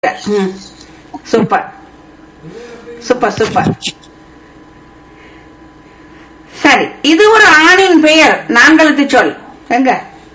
ம். Super super super சரி இது ஒரு ஆணின் பெயர் நான்கெழுத்து சொல் எங்க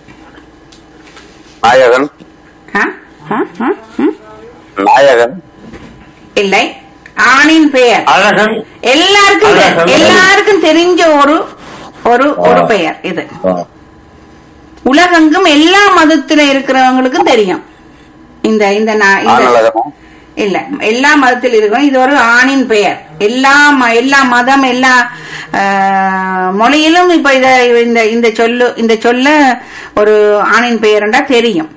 நாயகன் ஆ? ஆ? ஆ? ம்? நாயகன் இல்லை ஆணின் பெயர் அழகன் எல்லாருக்கும் தெ- அழகன். எல்லாருக்கும் தெரிஞ்ச ஒரு ஒரு ஒரு பெயர் இது உலகெங்கும் எல்லா மதத்துல இருக்கிறவங்களுக்கும் தெரியும் இந்த இந்த நா- இந்த- ஆணழகன் இல்ல எல்லா மதத்தில் இருக்கிறோம் இது ஒரு ஆணின் பெயர் எல்லா ம- எல்லா மதம் எல்லா ஆஹ், மொழியிலும் இப்ப இத இந்த இந்த சொல்லு இந்த சொல்ல ஒரு ஆணின் பெயர்ண்டா தெரியும்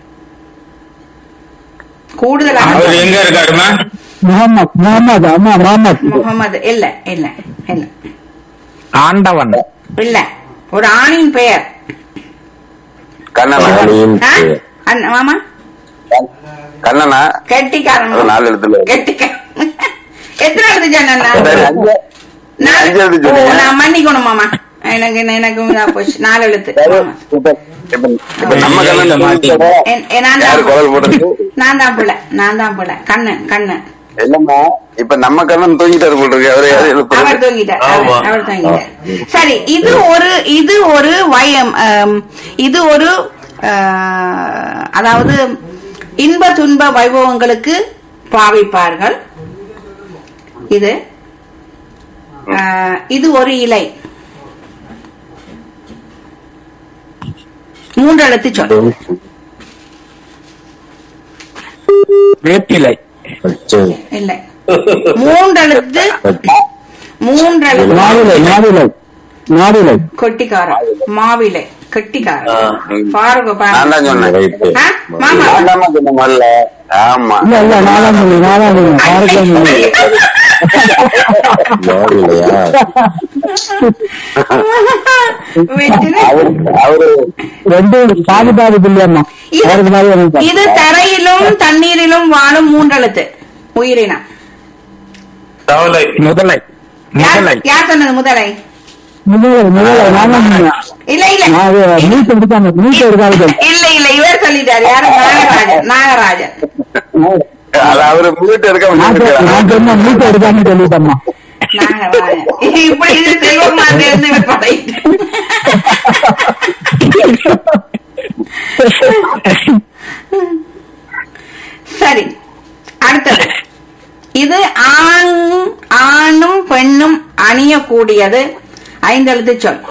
கூடுதலாக அவர் எங்க இருக்காருமா முகமது முகமது அம்மா முகமது முகமது இல்ல இல்ல இல்ல ஆண்டவன் இல்ல ஒரு ஆணின் பெயர் கண்ணனா ஆ? அண்ணா, மாமா கண்ணனா கெட்டிக்காரன் அது நாலு எழுத்துல இருக்கு. கெட்டிக்காரன் எத்தனை எழுத்து சொன்னா சரி, அஞ்சு நான் அஞ்சு எழுத்து ஓ, சொன்னீங்க. நான் மன்னிக்கணும் மாமா எனக்கு எனக்கு இதா போச்சு நாலு எழுத்து சரி, ஆமா. இப்ப இப்ப- இப்ப நம்ம கண்ணன் என்- என் நான் யாரு குரல் போடுறது தான் நான் தான் பிள்ளை நான் தான் பிள்ளை கண்ணன் கண்ணன் இல்லம்மா இப்ப நம்ம கண்ணன் தூங்கிட்டாரு போல் இருக்கு அவரே யாரும் அவர் எழுப்புறது தூங்கிட்டார் ஆமா. அவர் அவர் தூங்கிட்டார் சரி இது ஒரு இது ஒரு வயம் ஆம், இது ஒரு ஆஹ், அதாவது இன்ப துன்ப வைபவங்களுக்கு பாவிப்பார்கள் இது ஆஹ், இது ஒரு இலை மூன்று எழுத்து சொல் வேப்பிலை இல்லை மூன்றெழுத்து மூன்றெழுத்து நாவிலை நாவிலை நாவிலை கொட்டிக்காரம் மாவிலை கெட்டிக்காரம் ஆ. பாருங்க நான் தான் பாருங்க சொன்னேன் ஆ? மாமா நான் தாம்மா சொன்னேன் முதல்ல ஆமா இல்ல இல்ல நாலாம் மொழி நாலாம் மொழி பாரதிய மொழி வெற்றிலை. அவரு அவரு ரெண்டு பாதி பாதி பிள்ளையம்மா இது- பாதி பாதி எனக்கு. இது தரையிலும் தண்ணீரிலும் வாழும் மூன்றெழுத்து உயிரினம் தவளை முதலை யார் முதலை யார் சொன்னது முதலை முதலை முதலை நாலாம் மொழி இல்ல இல்ல நான் அது நீட் எடுக்காம நீட் எடுக்காது இல்ல இல்ல இவர் சொல்லிட்டாரு யாரு நாகராஜன் நாகராஜன் அது அவரு மீட்டு எடுக்க நான் சொ- நான் சொன்ன நீட் எடுக்காம சொல்லிட்டேம்மா நாகராஜன் இப்படி இது செல்வமாக இருந்து இவர் படையிட்டு சரி அடுத்தது இது ஆண் ஆணும் பெண்ணும் அணியக்கூடியது ஐந்தெழுத்து சொல்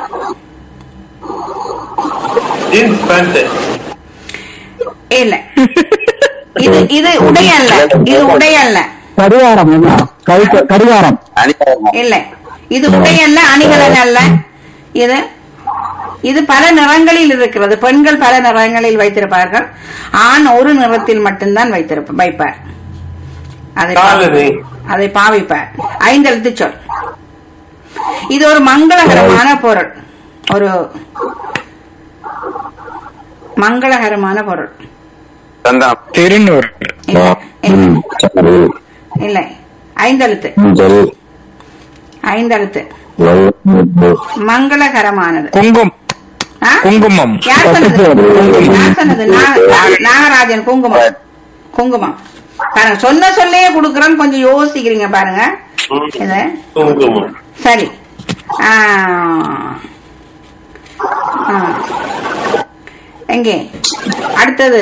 ஜீன்ஸ் பேண்ட் இல்ல இது இது உடை அல்ல இது உடை அல்ல கடிகாரம் என்ன கை கடிகாரம் அணியாரமா இல்ல இது உடை அல்ல அணிகலன் அல்ல இது இது பல நிறங்களில் இருக்கிறது பெண்கள் பல நிறங்களில் வைத்திருப்பார்கள் ஆண் ஒரு நிறத்தில் மட்டும்தான் வைத்திருப்ப வைப்பார் அதை பா- காலணி. அதை பாவிப்பார் ஐந்தெழுத்து சொல் இது ஒரு மங்களகரமான பொருள் ஒரு மங்களகரமான பொருள் சந்தனம் திருநூறு இல்ல, இல்ல, இல்லை ஐந்தெழுத்து ஐந்தெழுத்து மங்களகரமானது குங்கும் ஆ? குங்குமம் யார் சொன்னது யார் சொன்னது நாக- நாகராஜன் குங்குமம் குங்குமம் பாருங்க சொன்ன சொல்லையே குடுக்கறோம் கொஞ்சம் யோசிக்கிறீங்க பாருங்க இது குங்குமம் சரி ஆ. ஆ. எங்கே அடுத்தது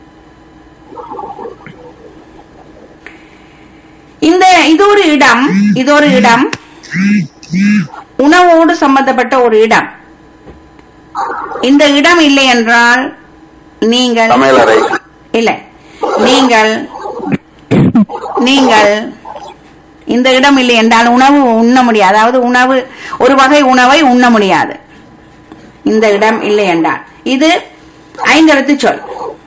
இந்த இது ஒரு இடம் இது ஒரு இடம் உணவோடு சம்பந்தப்பட்ட ஒரு இடம் இந்த இடம் இல்லை என்றால் நீங்கள் சமையலறை இல்லை நீங்கள் நீங்கள் இந்த இடம் இல்லை என்றால் உணவு உண்ண முடியாது அதாவது உணவு ஒரு வகை உணவை உண்ண முடியாது இந்த இடம் இல்லை என்றால் இது ஐந்தெழுத்து சொல்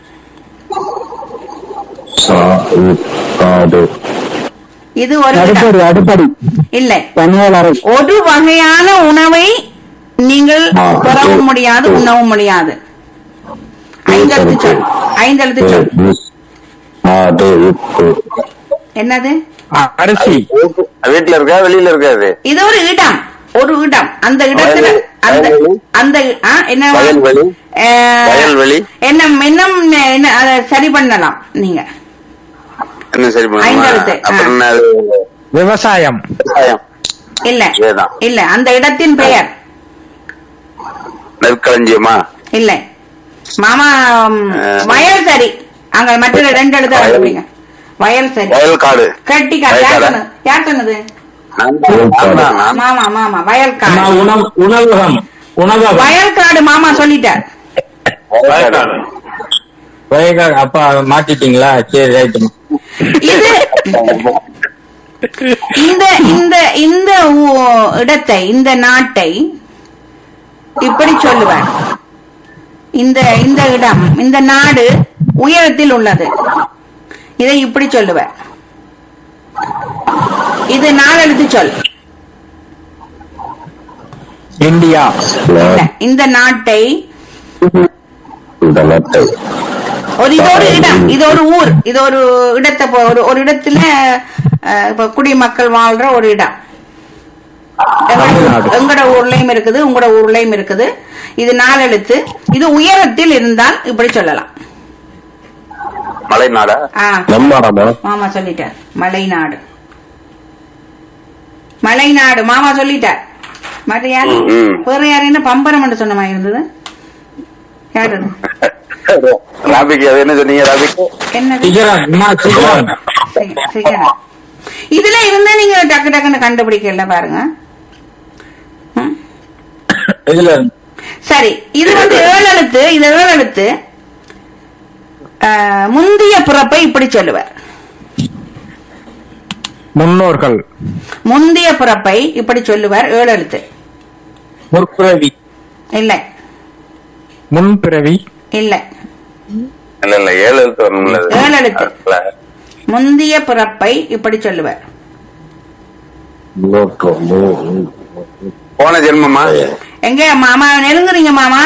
இது ஒரு இடம் அடுப்படி அடுப்படி இல்லை தனியார் அறை ஒரு வகையான உணவை நீங்கள் பெறவும் முடியாது உண்ணவும் முடியாது ஐந்தெழுத்து சொல் ஐந்தெழுத்து சொல் என்னது அரிசி வீட்டுல இருக்கா வெளியில இருக்காது இது ஒரு இடம் ஒரு இடம் அந்த இடத்துல அந்த வயல்வெளி? அந்த ஆ, என்ன வயல்வெளி? அஹ், வயல்வெளி? என்ன இன்னும் என்ன அதை சரி பண்ணலாம் நீங்க இன்னும் சரி பண்ணுமா ஐந்தெழுத்து, ஆ. அப்புறம் என்ன அது? விவசாயம் விவசாயம் இல்ல இதேதான். இல்ல அந்த இடத்தின் பெயர் நெற்களஞ்சியமா இல்ல மாமா ம், வயல் சரி அங்க மற்ற ரெண்டு எழுத வயல். கண்டுபிடிங்க வயல் சரி வயல்காடு கட்டிக்கார் யார் வயல்காடா? சொன்னது யார் சொன்னது நான் தான், நான் தான், நான். மாமா மாமா வயல்காடு அம்மா, உணவு உணவகம் உணவகம் வயல்காடு மாமா சொல்லிட்டார் வயக்காடு வயக்காடு அப்பா மாத்திட்டீங்களா சரி ரைட்டு இது இந்த இந்த இந்த ஊ- இடத்தை இந்த நாட்டை இப்படி சொல்லுவார் இந்த இந்த இடம் இந்த நாடு உயரத்தில் உள்ளது இதை இப்படி சொல்லுவார் இது நாலெழுத்து சொல் இந்தியா இல்ல, இந்த நாட்டை இந்த நாட்டை ஒரு இது ஒரு இடம் இது ஒரு ஊர் இது ஒரு இடத்தை போ- ஒரு ஒரு இடத்துல அஹ், இப்ப குடிமக்கள் வாழ்ற ஒரு இடம் எங்கட- எங்கட ஊர்லயும் இருக்குது உங்களோட ஊர்லயும் இருக்குது இது நாலெழுத்து இது உயரத்தில் இருந்தால் இப்படி சொல்லலாம் மலைநாடா ஆ நம்மாடாமா மாமா சொல்லிட்டார் மலைநாடு மலைநாடு மாமா சொல்லிட்டார் மற்ற யாரு ம், ம். வேற யாரு என்ன பம்பரம் என்று சொன்ன மாதிரி இருந்தது யாரு அது? ராபிக்கு அது என்ன சொன்னீங்க ராபிக்கு என்னது சிகரம் அம்மா சிகரம் சரி, சரியா. இதுல இருந்தா நீங்க டக்கு டக்குன்னு கண்டுபிடிக்கல பாருங்க ம். இதுல சரி இது வந்து ஏழு எழுத்து இது ஏழு எழுத்து ஆஹ், முந்திய பிறப்பை இப்படி சொல்லுவார் முன்னோர்கள் முந்திய பிறப்பை இப்படி சொல்லுவார் ஏழு எழுத்து முற்பிறவி இல்ல முன்பிறவி இல்ல இல்ல இல்ல ஏழு எழுத்து வரணும்ல அது. ஏழு எழுத்து. அதுல முந்திய பிறப்பை இப்படி சொல்லுவார் போன ஜென்மமா எங்க மாமா நெருங்குறீங்க மாமா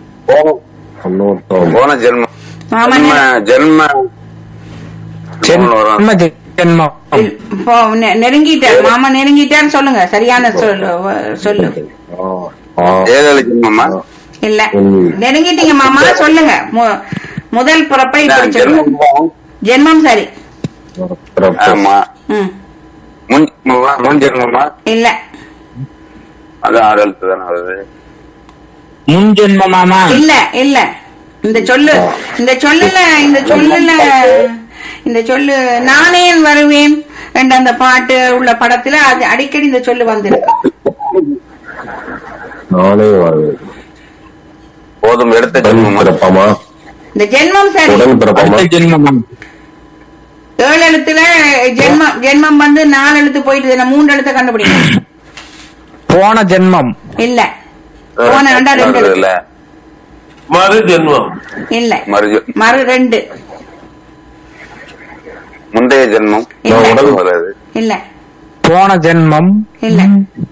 போன ஜென்மம் மாமா ஜென்ம நெரு- ஜென்ம ஜென்ம ஜென்மம் இல்- இப்போ நெ- நெருங்கிட்டார் மாமா நெருங்கிட்டார் சொல்லுங்க சரியான சொல்லு சொல்லு ஏழு ஏழு ஜென்மமா இல்ல நெருங்கிட்டீங்க மாமா சொல்லுங்க மு- முதல் பிறப்பை இப்படி நான் சொல்லுங்க ஜென்மம் ஜென்மம் சரி ஆமா ம் முன் ஜென்மமா? முன் ஜென்மமா இல்ல அது ஆறு எழுத்து தானே வருது முன் ஜென்மமாமா இல்ல இல்ல இந்த சொல்லு இந்த சொல்லுல இந்த சொல்லுல இந்த சொல்லு நானே வருவேன் என்ற அந்த பாட்டு உள்ள படத்துல அது அடிக்கடி இந்த சொல்லு வந்திருக்கு நானே வாழ்வேன் போதும் எடுத்த ஜென்மமா பிறப்பாமா இந்த ஜென்மம் சரி உடன் பிறப்பாமா அடுத்த ஜென்மம் ஏழு எழுத்துல ஜென்மம் ஜென்மம் வந்து நாலு எழுத்து போயிட்டு நான் மூன்று எழுத்தை கண்டுபிடிக்கணும் போன ஜென்மம் இல்ல போன ரெண்டா ரெண்டு எழுத்து இல்ல மறு ஜென்மம் இல்ல மறு மறு ரெண்டு முந்தைய ஜென்மம் இல்ல. உடல் வராது இல்ல போன ஜென்மம் இல்ல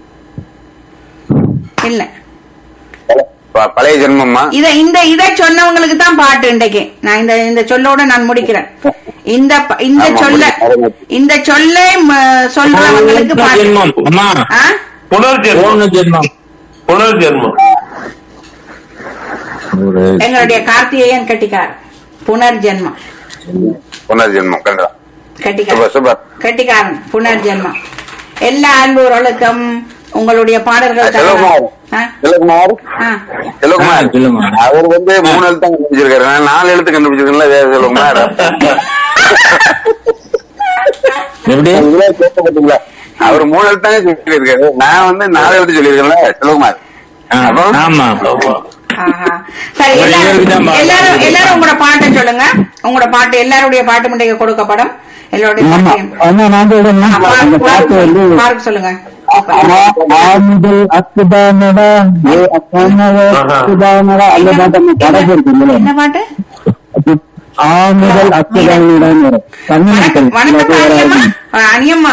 இல்ல ப- பழைய ஜென்மமா இத இந்த இத சொன்னவங்களுக்கு தான் பாட்டு இன்றைக்கு நான் இந்த இந்த சொல்லோட நான் முடிக்கிறேன் இந்த ப- இந்த ஆமா, சொல்ல முடிக்கிறேன். இந்த சொல்லை ம- சொல்றவங்களுக்கு போன பாட்டு ஜென்மம் அம்மா ஆ? புனர்ஜென்மம் போன ஜென்மம் புனர்ஜென்மம் ஒரு எங்களுடைய கார்த்திகேயன் கட்டிக்கார் புனர்ஜென்மம் புனர்ஜென்மம் கண்டா கட்டிக்காரன் சூப்பர் சூப்பர் கட்டிக்காரன் புனர்ஜென்மம் எல்லா அன்புகளுக்கும் உங்களுடைய பாடல்கள் செல்வகுமார் ஆ? செல்வகுமார் ஆ. செல்வகுமார் ஆ, சொல்லுங்க. அவர் வந்து மூணு எழுத்து தான் கண்டுபிடிச்சிருக்காரு நான் நாலு எழுத்து கண்டுபிடிச்சிருக்கேன்ல வேற செல்வகுமார் எப்படி இதுல கேட்கப்பட்டீங்களா? அவர் மூணு எழுத்து தாங்க சொல்லியிருக்காரு நான் வந்து நாலு எழுத்து சொல்லியிருக்கேன்ல செல்வகுமார் ஆ, அப்புறம்? ஆமா ஆமா ஆஹா. சரி ஒரு எல்லாரும் இவருக்கு தான் பாட்டு. எல்லாரும் எல்லாரும் உங்களோட பாட்டை சொல்லுங்க உங்களோட பாட்டு எல்லாருடைய பாட்டு முண்டைக்கு கொடுக்கப்படும் எல்லாருடைய ஆமா பாட்டையும் ஆமா நான் சொல்றேன் ஆ, பாரு, அந்த பாட்டு வந்து பாரு, பாருக்கு சொல்லுங்க ஆமுதல் அக்குதானடா ஏ அக்கானவ அக்குதானடா அந்த பாட்டு அந்த படம் இருக்குல்ல என்ன பாட்டு ஆமுதல் அக்குதானடான்னு வரும் தமிழ் வணக்கம் வணக்கம் அனியம்மா ஆ, அனியம்மா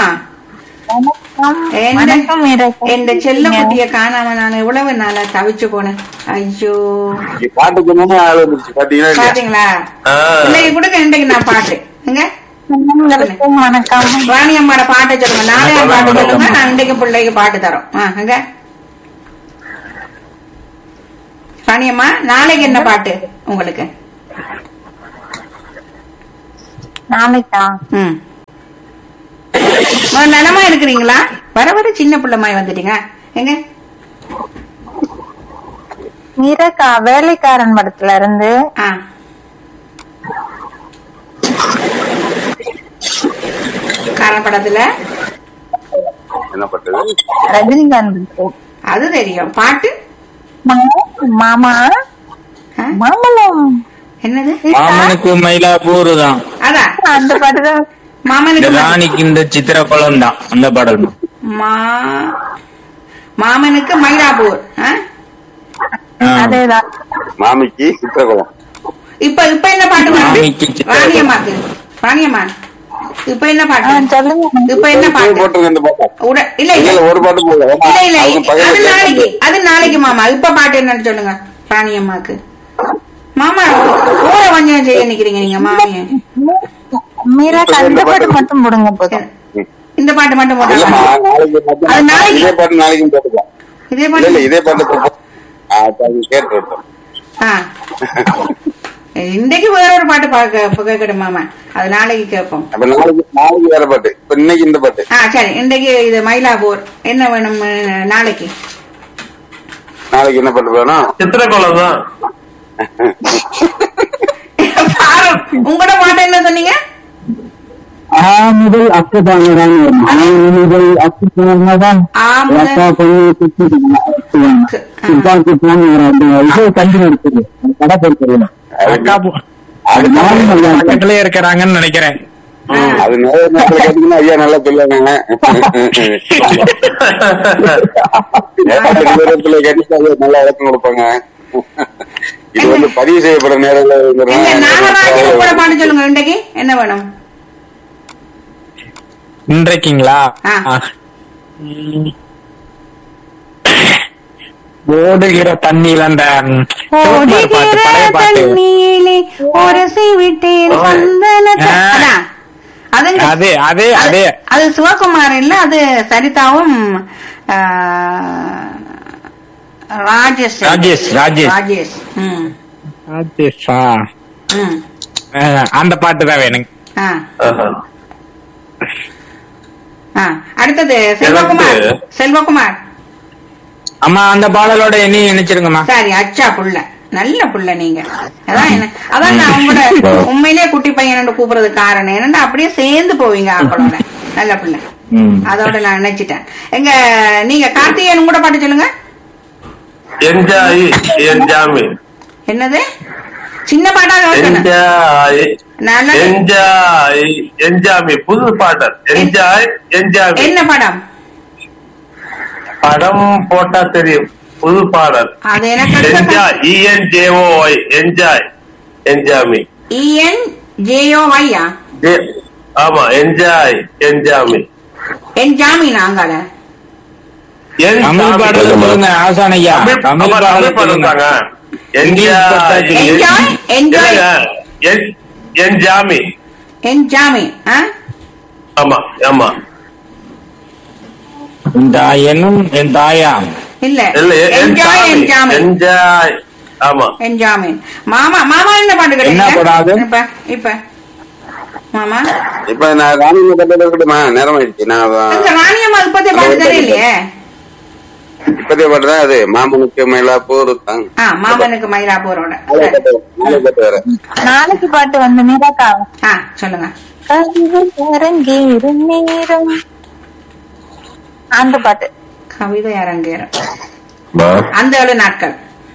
வணக்கம் எந்த செல்ல குட்டிய காணாம நான் எவ்வளவு நாளா தவிச்சு போனேன் ஐயோ பாட்டு சொன்னோன்னே ஆள் வந்துருச்சு பாத்தீங்கன்னா இல்லையா? பாத்தீங்களா ஆ. பிள்ளைக்கு கொடுக்க இன்றைக்கு நான் பாட்டு எங்க உங்களுக்கும் வணக்கம் ராணி அம்மாட பாட்டை சொல்லுங்க நாளே பாட்டு சொல்லுங்க நான் இன்றைக்கு பிள்ளைக்கு பாட்டு தரோம் ஆ, எங்க ராணி அம்மா நாளைக்கு என்ன பாட்டு உங்களுக்கு நாளைக்கா ம் முதல்ல நலமா இருக்கிறீங்களா வர வர சின்ன பிள்ளைமாய் வந்துட்டீங்க எங்க மீரக்கா வேலைக்காரன் படத்துல இருந்து ஆ காரன் படத்துல என்ன பண்றது ரஜினிகாந்த் இருக்கு. அது தெரியும் பாட்டு மா- மாமா ஆ? மாமலம் என்னது மாமனுக்கு மயிலாப்பூர் தான் அதான் அந்த பாட்டு தான் இந்த மாமனுக்கு ம- ராணிக்கு இந்த சித்திர குளம் தான் அந்த பாடல் மா மாமனுக்கு மயிலாப்பூர் ஆ? ஆ. அதேதான் மாமிக்கு சித்திரகுளம் இப்ப இப்ப என்ன பாட்டு வருது? ராணிக்கு சித்திரை. ராணியம்மாக்கு ராணியம்மா இப்ப என்ன ஆ, பாட்டு சொல்லுங்க இப்ப என்ன பாட்டு போட்டிருக்க இந்த பாட்டா உட- இல்ல இல்ல இல்ல ஒரு பாட்டு போதும் இல்ல இல்ல அவங்க பக்கத்துல அது நாளைக்கு கேட்கணும். அது நாளைக்கு மாமா இப்ப பாட்டு என்னன்னு சொல்லுங்க ராணியம்மாக்கு மாமா ஊர வஞ்சம் செய்ய நிக்கிறீங்க நீங்க மாமிய மீரக்கா அந்த பாட்டு மட்டும் போடுங்க போதும் இந்த பாட்டு மட்டும் இல்லம்மா போட்டாங்க நாளைக்கு மட்டும் அது நாளைக்கு- இதே பாட்டு நாளைக்கும் போட்டுக்கலாம் இதே இல்ல பாட்டு இல்ல இதே பாட்டு போட்டு- ஆ, அப்ப அது கேட்டு விட்டோம் ஆ இன்றைக்கு வேற ஒரு பாட்டு பார்க்க கேட்கணும் மாமா அது நாளைக்கு கேட்போம் அப்ப நாளைக்கு நாளைக்கு வேற பாட்டு இப்ப இன்னைக்கு இந்த பாட்டு ஆ சரி இன்றைக்கு இது மயிலாப்பூர் என்ன வேணும் அஹ், நாளைக்கு நாளைக்கு என்ன பாட்டு வேணும் சித்திரக்குளம் தான் பாரு, உங்களோட பாட்டு என்ன சொன்னீங்க ஆ முதல் அக்குதானதான் வரும் ஆ முதல் அக்குதானதான் ஆ முதல் அப்பா பொண்ணு குத்தி சித்தார்த்து போன ஒரு அந்த இது கண்டு இருக்குது அந்த கடை பேர் தெரியல அக்கா பு- அது நானும் நல்லா இருக்கேன். பக்கத்திலே இருக்கிறாங்கன்னு நினைக்கிறேன் அது நிறைய நேரத்துல கேட்டீங்கன்னா ஐயா நல்லா சொல்லுவாங்க நேரத்துல கேட்டீங்கன்னா ஐயா நல்லா விளக்கம் கொடுப்பாங்க இது வந்து பதிவு செய்யப்படும் எங்க நாகராஜன் உங்களோட நேரம் பாட்டு சொல்லுங்க இன்றைக்கு என்ன வேணும் இன்றைக்குங்களா ஆ. ஆ. ம். ஓடுகிற தண்ணியில அந்த ம், சிவகுமார் பாட்டு ஓடுகிற பழைய பாட்டு தண்ணீரிலே உரசி விட்டேன் சந்தனத்தை ஆ. அதான். அதுங்க அதே அதே அதே அது சிவகுமார் இல்ல அது சரிதாவும் ஆ, ராஜேஷ் ராஜேஷ், ராஜேஷ். ராஜேஷ் ம் ராஜேஷா. ம் ஆ, அந்த பாட்டு தான் வேணுங்க ஆ ஆஹா. ஆ அடுத்தது செல்வகுமார் எனக்கு- செல்வகுமார் அம்மா அந்த பாடலோட என்னையும் நினைச்சிருங்கம்மா சரி அச்சா புள்ள நல்ல புள்ள நீங்க அதான் என்ன அதான் நான் உங்களோட உண்மையிலேயே குட்டி பையன் கூப்பிடுறது காரணம் என்னன்னா அப்படியே சேர்ந்து போவீங்க ஆக்களோட நல்ல புள்ள ம். அதோட நான் நினைச்சிட்டேன் எங்க நீங்க கார்த்திகேயன் கூட பாட்டு சொல்லுங்க என்ஜாய் என் ஜாமி என்னது சின்ன பாட்டா கேட்கணும் என்ஜாய் நல்ல என்ஜாய் என்ஜாமி புது பாடல் என்ஜாய் என்ஜாமி என்ன படம் படம் போட்டா தெரியும் புது பாடல் அது எனக்கு என்ஜாய் இஎன்ஜேஓஒய் என்ஜாய் என்ஜாமி இஎன் ஜேஓ வையா ஜே- ஆமா என்ஜாய் என்ஜாமி என் ஜாமீன் அங்கால என் தமிழ் ஜாமி. பாடல் சொல்லுங்க ஆசான் ஐயா தமிழ் தமிழ் ஆமா, தமிழ் பாடல் பாடல் சொல்லுங்க தாங்க இங்கிலீஷ் பத்தாச்சு. Enjoy, enjoy. இல்லைங்க. என்- என் ஜாமி என் ஜாமீன் ஆ ஆமா ஆமா என் தாயனும் என் தாயா இல்ல இல்ல என் என்ஜாய் என் ஜாமி ஜாமீன் என்ஜாய் ஆமா என் ஜாமீன் மாமா மாமா என்ன பாட்டு என்ன படம் அது? இப்ப இப்ப மாமா இப்ப நான் ராணி கட்டட இருக்கட்டுமா நேரம் ஆயிடுச்சு நான் அங்க ராணியம்மா இப்பதே பாட்டு தெரியலையே இப்பதே பாட்டு தான் அது மாமனுக்கு மயிலாப்பூர் தான் ஆ மாமனுக்கு மயிலாப்பூரோட நாளை கட்டு நாளை கட்டு வேற நாளைக்கு பாட்டு வந்து மீரக்கா ஆ சொல்லுங்க கவிதை அரங்கேறும் நேரம் அந்த பாட்டு கவிதை அரங்கேறும் அந்த ஏழு நாட்கள்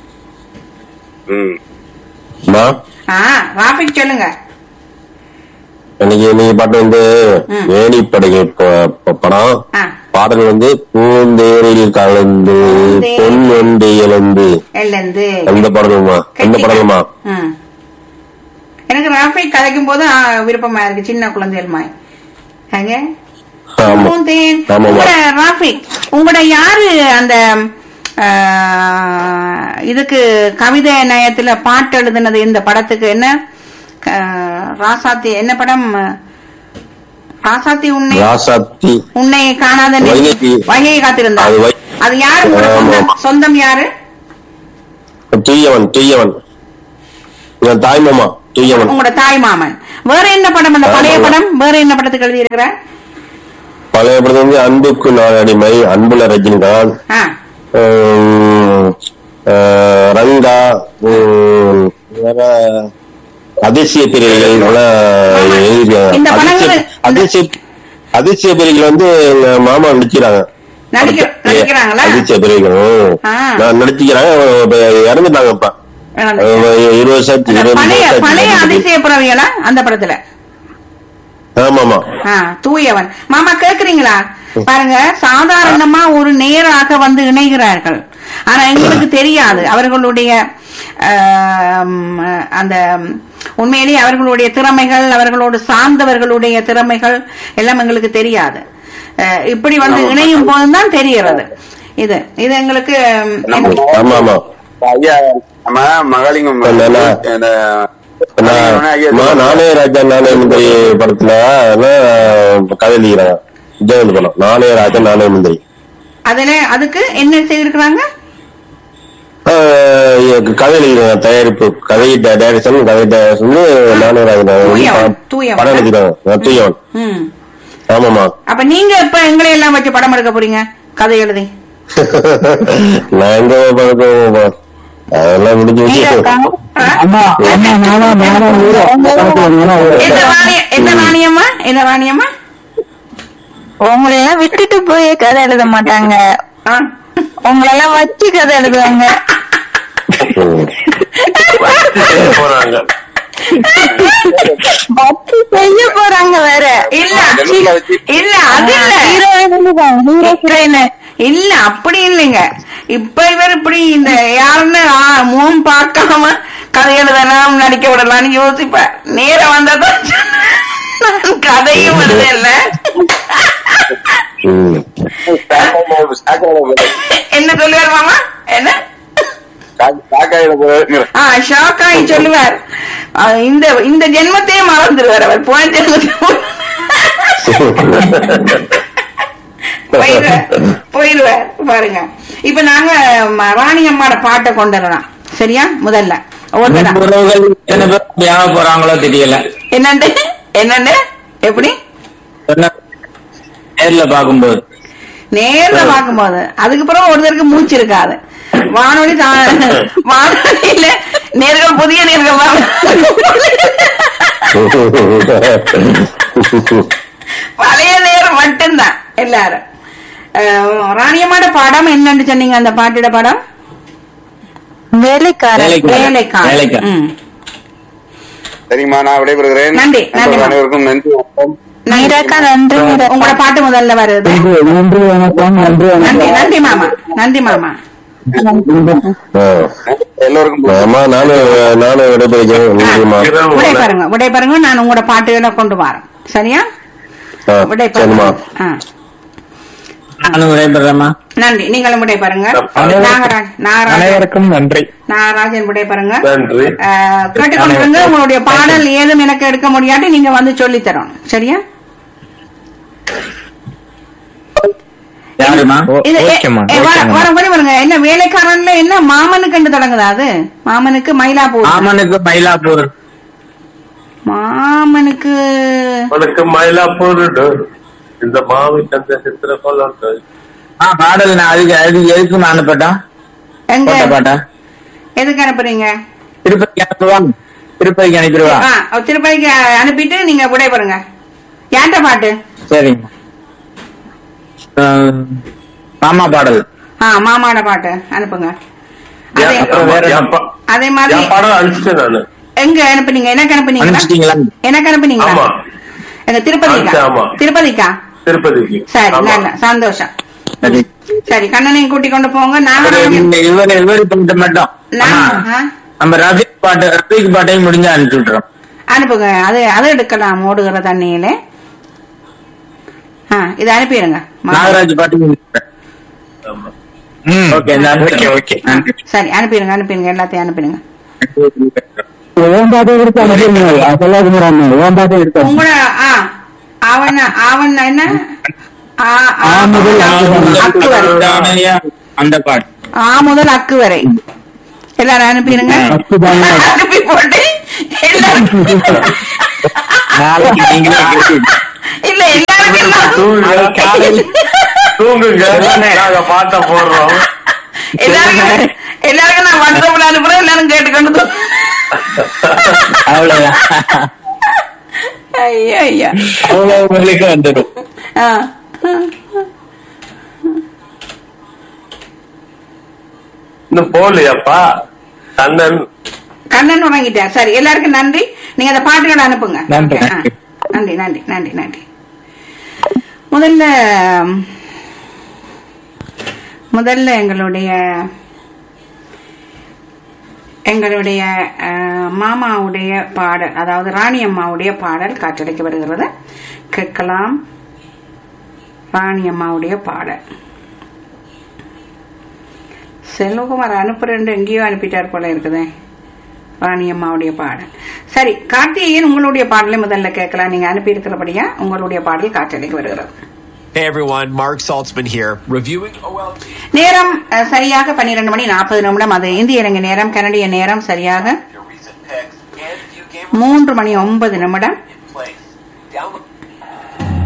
ம் ஆ ராபிக் சொல்லுங்க இன்னைக்கு நீங்க பாட்டு வந்து ம். வேணிப்படகை ப- ப- படம் ஆ பாடல் வந்து பூந்தேரில் கலந்து பூந்தேரில் பொன் ஒன்று இழந்து எல்லந்து அந்த படலுமா அந்த படலுமா ம். எனக்கு ராபிக் கதைக்கும் போது ஆ, விருப்பமா இருக்கு சின்ன குழந்தைகள் மாய் அங்க ஆமா பூந்தேன். ஆமாமா. உங்களோட ராபிக் உங்களோட யாரு அந்த ஆ, இதுக்கு கவிதை நயத்துல பாட்டு எழுதுனது இந்த படத்துக்கு என்ன ஆ, ராசாத்தி என்ன படம் ராசாத்தி உன்னை ராசாத்தி உன்னை காணாத நெஞ்சு வைகை. வகையை காத்திருந்தா அது வை- அது யாரு உங்களோட ஆமா. சொந்தம் சொந்தம் யாரு தூயவன் தூயவன் என் தாய் மாமா தூயவன் உங்களோட தாய் மாமன் வேற என்ன படம் அந்த ஆமா. பழைய படம் வேற என்ன படத்துக்கு எழுதி இருக்கிற பழைய படத்துல வந்து அன்புக்கு நான் அடிமை அன்புல ரஜினிகாந்த் ஆ உம், அஹ், ரங்கா உம், வேற அதிசய பிரிவுகள் இதெல்லாம் எழுதியிருக்காங்க. இந்த படங்கள் அதிசய- அதிசய அதிசய பிரிவுகள் வந்து எங்க மாமா நடிக்கிறாங்க நடிக்க நடிக்கிறாங்களா அதிசய பிரிவுகள் உம். ஆ. நான் நடிச்சுக்கிறாங்க இப்ப இறந்துட்டாங்க இப்ப இறந்து- அஹ் இருபது வருஷத்துக்கு அந்த இருபது பழைய பழைய வருஷத்துக்கு அதிசய பிறவிகளா அந்த படத்துல ஆமாமா ஆ, தூயவன் மாமா கேக்குறீங்களா பாருங்க சாதாரணமா ஒரு நேராக வந்து இணைகிறார்கள் ஆனா எங்களுக்கு தெரியாது அவர்களுடைய ஆம், அந்த உண்மையிலேயே அவர்களுடைய திறமைகள் அவர்களோடு சார்ந்தவர்களுடைய திறமைகள் எல்லாம் எங்களுக்கு தெரியாது அஹ், இப்படி வந்து இணையும் போதுதான் தெரிகிறது இது இது எங்களுக்கு ம், ஆமா ஆமா ஐயா நம்ம மகாலிங்கம் என்னன்னா? இந்த நான் ஐயா நான் நானே ராஜா நானே மந்திரி படத்துல நான் கதை எழுதிக்கிறேன் விஜயகாந்த் படம் நானே ராஜா நானே மந்திரி அதுல அதுக்கு என்ன செய்திருக்கிறாங்க ஆஹ் கதை எழுதிக்கிறேன் தயாரிப்பு கதை டைரக்ஷன் கதை டைரக்ஷன் நானே ராஜா தூயவன், தூயவன். படம் எழுதிக்கிறேன் தூயவன் ம் ஆமாமா அப்ப நீங்க இப்ப எங்களை எல்லாம் வச்சு படம் எடுக்க போறீங்க கதை எழுதி நான் எங்க படம் அதெல்லாம் முடிஞ்சு நீங்க வச்சு அக்கா, ஆ? அம்மா அம்மா நானா நானா ஊரோ நானா ஊரோ என்ன ராணி என்ன ராணியம்மா என்ன ராணியம்மா உங்களை எல்லாம் விட்டுட்டு போய் கதை எழுத மாட்டாங்க ஆ? உங்களை எல்லாம் வச்சு கதை எழுதுவாங்க போறாங்க வச்சு செய்ய போறாங்க வேற இல்ல இல்ல அது இல்ல ஹீரோயின் தான் ஹீரோ ஹீரோயின் இல்ல அப்படி இல்லைங்க இப்ப இவர் இப்படி இந்த யாருன்னு ஆ, முகம் பார்க்காம கதை எழுதலாம் நடிக்க விடலாம்னு யோசிப்பேன் நேரம் வந்ததான் நான் கதையும் எழுதல ம். என்ன சொல்லுவார் மாமா என்ன காக்காயில போய் ஆ ஷாக்காய் சொல்லுவார் ஆ, இந்த இந்த ஜென்மத்தையே மறந்துடுவார் அவர் போன ஜென்மத்தை போயிடுவார் போயிடுவார் பாருங்க இப்ப நாங்க ம- ராணி அம்மாட பாட்டை கொண்டு வரலாம் சரியா முதல்ல ஒருத்தரா உறவுகள் எத்தனை பேர் ஞாபக போறாங்களோ தெரியல என்னண்டு என்னண்டு எப்படி சொன்ன- நேர்ல பார்க்கும்போது நேர்ல பார்க்கும்போது அதுக்கு பிறகு ஒருத்தருக்கு மூச்சு இருக்காது வானொலி தா- வானொலியில நேர்கள் புதிய நேர்கள் தான். பழைய நேரம் மட்டும்தான் எல்லாரும் அஹ், ராணியம்மாட படம் என்னன்னு சொன்னீங்க அந்த பாட்டிட படம் வேலைக்காரன் வேலைக்காரன். வேலைக்காரன் வேலைக்காரன். ம். சரிங்கம்மா நான் விடைபெறுகிறேன் நன்றி, நன்றி. அனைவருக்கும் நன்றி வணக்கம் மீராக்கா நன்றி மீரா. உங்களோட பாட்டு முதல்ல வருது நன்றி நன்றி வணக்கம் நன்றி நன்றி வணக்கம் நன்றி மாமா நன்றி மாமா ஆ. எல்லோருக்கும் ஆமா நானும் நானும் விடைபெறுகிறேன் நன்றிம்மா இரவு விடை வணக்கம். பாருங்க விடை பாருங்க நான் உங்களோட பாட்டுகளை கொண்டு வரேன் சரியா ஆ, விடை சரிம்மா பாருங்க ஆ. நானும் விடைபெறேம்மா நன்றி நீங்களும் விடை பாருங்க நாகராஜ் நாகராஜன் அனைவருக்கும் நன்றி நாகராஜன் விடை பாருங்க நன்றி அஹ், கேட்டுக்கொண்டிருங்க உங்களுடைய பாடல் ஏதும் எனக்கு எடுக்க முடியாட்டி நீங்க வந்து சொல்லி தரணும் சரியா யாருமா இது எ- எ, வர- வர வர பாருங்க என்ன வேலைக்காரன்ல என்ன மாமனுக்கு என்று தொடங்குதா அது மாமனுக்கு மயிலாப்பூர் மாமனுக்கு மயிலாப்பூர் மாமனுக்கு உனக்கு மயிலாப்பூர் இந்த மாவி தந்த சித்திர கொள்ளம் ஆ பாடல் நான் அதுக்கு அதுக்கு எதுக்கு நான் அனுப்பட்டேன் எங்க போட்ட பாட்டா எதுக்கு அனுப்புறீங்க திருப்பதிக்கு அனுப்புவா திருப்பதிக்கு அனுப்பிடுவா ஆ, திருப்பதிக்கு அனுப்பிட்டு நீங்க விடை பாருங்க யார்கிட்ட பாட்டு சரிங்க ஆம், மாமா பாடல் ஆ மாமாட பாட்டு அனுப்புங்க அதே அப்புறம் வேற என்ன? அதே மாதிரி என் படம் அனுப்பிச்சேன் நானு எங்க அனுப்புனீங்க எனக்கு அனுப்புனீங்களா அனுப்பிச்சிட்டீங்களா எனக்கு அனுப்புனீங்களா ஆமா. எங்க திருப்பதிக்கா ஆமா, ஆமா. திருப்பதிக்கா திருப்பதிக்கு சரி ஆமா. நல்ல சந்தோஷம் சரி சரி கண்ணனையும் கூட்டி கொண்டு போங்க இவரு- நாகராஜன் இவரு இவரு பண்ணிட்டு மட்டும் நான் ஆமா. ஆ, நம்ம ரஃபிக் பாட்டு ரஃபிக் பாட்டையும் முடிஞ்சா அனுப்பிச்சு விட்டுறோம் அனுப்புங்க அது அது எடுக்கலாம் ஓடுகிற தண்ணியில ஆ இதை அனுப்பிடுங்க மா- நாகராஜ் பாட்டு முடிச்சுட்டேன் ஆமா. ஓகே ஓகே ஓகே ஆ, சரி அனுப்பிடுங்க அனுப்பிடுங்க எல்லாத்தையும் அனுப்பிடுங்க ஓம் பாட்டை எடுத்து அனுப்பிடுங்க சொல்லாதுங்க ஓம் பாட்டை எடுத்து உங்களோட ஆ அவன் அவன் என்ன ஆ, ஆ, ஆ முதல் அக்கு வரை அந்த பாட்டு ஆ முதல் அக்கு வரை எல்லாரும் அனுப்பிடுங்க அக்கு தானே. அனுப்பி போட்டு எல்லாரும் நாளைக்கு நீங்களே கேட்டு இல்ல எல்லாருக்கும் எல்லாம் தூங்குங்க காலையில் தூங்குங்க நாங்க பாட்ட போடுறோம் எல்லாருக்கும் எல்லாருக்கும் நான் வாட்ஸ்அப்ல அனுப்புறேன் எல்லாரும் கேட்டுக்கொண்டு தூ- அவ்வளவுதான் ஐயா ஐயா அவ்வளவு உங்களுக்கு வந்துடும் ஆ. இன்னும் போகலையாப்பா கண்ணன் கண்ணன் உறங்கிட்டார் சரி எல்லாருக்கும் நன்றி நீங்க அந்த பாட்டுகளை அனுப்புங்க நன்றி, ஓகே, ஆ. நன்றி. நன்றி நன்றி நன்றி நன்றி முதல்ல முதல்ல எங்களுடைய எங்களுடைய அஹ், மாமாவுடைய பாடல் அதாவது ராணி அம்மாவுடைய பாடல் காற்றடைக்க வருகிறது கேட்கலாம் ராணி அம்மாவுடைய பாடல் செல்வகுமார் அனுப்புறேன் எங்கேயோ அனுப்பிட்டார் போல இருக்குதே ராணி அம்மாவுடைய பாடல் சரி கார்த்திகேயன் உங்களுடைய பாடலை முதல்ல கேட்கலாம் நீங்க அனுப்பி இருக்கிறபடியா உங்களுடைய பாடல் காற்றலைக்கு வருகிறது Hey everyone, Mark Saltzman here, reviewing OLG நேரம் அஹ், சரியாக பன்னிரண்டு மணி நாற்பது நிமிடம் அது இந்திய இலங்கை நேரம் கனடிய நேரம் சரியாக your recent picks and view game மூன்று மணி ஒன்பது நிமிடம் in place. Download